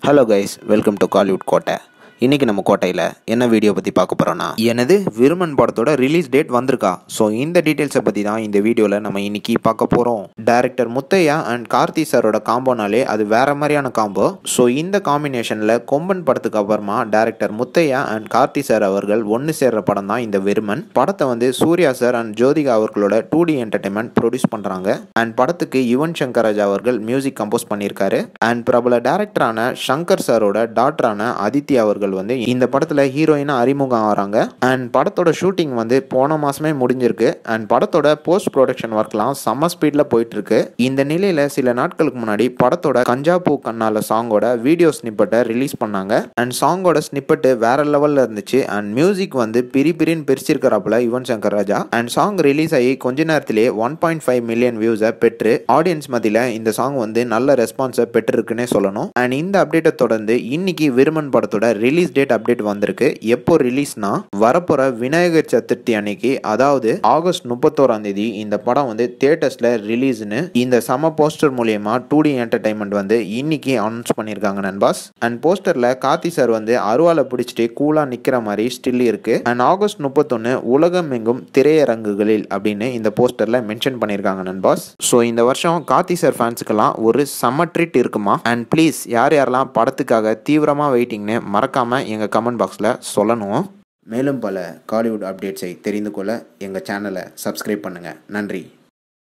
hello guys welcome to Kollywood கோட்டை இன்னைக்கு நம்ம கோட்டையில் என்ன வீடியோ பற்றி பார்க்க போகிறோன்னா எனது விருமன் படத்தோட ரிலீஸ் டேட் வந்திருக்கா ஸோ இந்த டீட்டெயில்ஸை பற்றி தான் இந்த வீடியோவில் நம்ம இன்னைக்கு பார்க்க போகிறோம் டைரக்டர் முத்தையா அண்ட் கார்த்தி சாரோட காம்போனாலே அது வேற மாதிரியான காம்போ ஸோ இந்த காம்பினேஷனில் கொம்பன் படத்துக்கு அப்புறமா director Muthaiya and Karthi sir அவர்கள் ஒன்று சேர்ற படம் தான் இந்த விருமன் படத்தை வந்து சூர்யா சார் அண்ட் ஜோதிகா அவர்களோட டூ டி என்டர்டைன்மெண்ட் ப்ரொடியூஸ் பண்ணுறாங்க அண்ட் படத்துக்கு யுவன் சங்கர் ராஜா அவர்கள் மியூசிக் கம்போஸ் பண்ணியிருக்காரு அண்ட் பிரபல டேரக்டரான சங்கர் சாரோட டாக்டரான அதித்தி அவர்கள் வந்து இந்த படத்தில் ஹீரோயினா அறிமுகம் ஆகிறாங்க அண்ட் படத்தோட ஷூட்டிங் வந்து போன மாசமே முடிஞ்சிருக்கு அண்ட் படத்தோட போஸ்ட் ப்ரொடக்ஷன் ஒர்க்லாம் செம்ம ஸ்பீடில் போயிட்டு இருக்கு இந்த நிலையில் சில நாட்களுக்கு முன்னாடி படத்தோட கஞ்சா பூ கண்ணால சாங்கோட வீடியோ ஸ்னிப்பட்டை ரிலீஸ் பண்ணாங்க அண்ட் சாங்கோட ஸ்னிப்பட்டு வேற லெவலில் இருந்துச்சு அண்ட் மியூசிக் வந்து பிரி பிரின்னு பிரிச்சிருக்கிறாப்புல Yuvan Shankar Raja and song release ஆகி கொஞ்ச நேரத்திலே ஒன் பாயிண்ட் ஃபைவ் மில்லியன் வியூஸை பெற்று ஆடியன்ஸ் மத்தியில் இந்த சாங் வந்து நல்ல ரெஸ்பான்ஸை பெற்றிருக்குன்னே சொல்லணும் அண்ட் இந்த அப்டேட்டை தொடர்ந்து இன்னைக்கு விருமன் படத்தோட ரிலீஸ் டேட் அப்டேட் வந்திருக்கு எப்போ ரிலீஸ்னா வரப்போற விநாயகர் சதுர்த்தி அன்னைக்கு அதாவது ஆகஸ்ட் முப்பத்தோராம் தேதி இந்த படம் வந்து தியேட்டர்ஸ்ல ரிலீஸ்னு இந்த சம போஸ்டர் மூலியமா டூ டி என்டர்டைன்மெண்ட் வந்து இன்னைக்கு அனௌன்ஸ் பண்ணியிருக்காங்க நண்பாஸ் அண்ட் போஸ்டர்ல கார்த்தி சார் வந்து அருவாலை பிடிச்சிட்டு கூலா நிக்கிற மாதிரி ஸ்டில் இருக்கு அண்ட் ஆகஸ்ட் முப்பத்தொன்னு உலகம் எங்கும் திரையரங்குகளில் அப்படின்னு இந்த போஸ்டர்ல மென்ஷன் பண்ணியிருக்காங்க நண்பாஸ் ஸோ இந்த வருஷம் கார்த்தி சார் ஃபேன்ஸுக்கெல்லாம் ஒரு செம்ம ட்ரீட் இருக்குமா அண்ட் ப்ளீஸ் யார் யாரெல்லாம் படத்துக்காக தீவிரமாக வெயிட்டிங்னு மறக்காம எங்கள் கமெண்ட் பாக்ஸில் சொல்லணும் மேலும் பல காலிவுட் அப்டேட்ஸை தெரிந்து கொள்ள எங்கள் சேனலை சப்ஸ்கிரைப் பண்ணுங்கள் நன்றி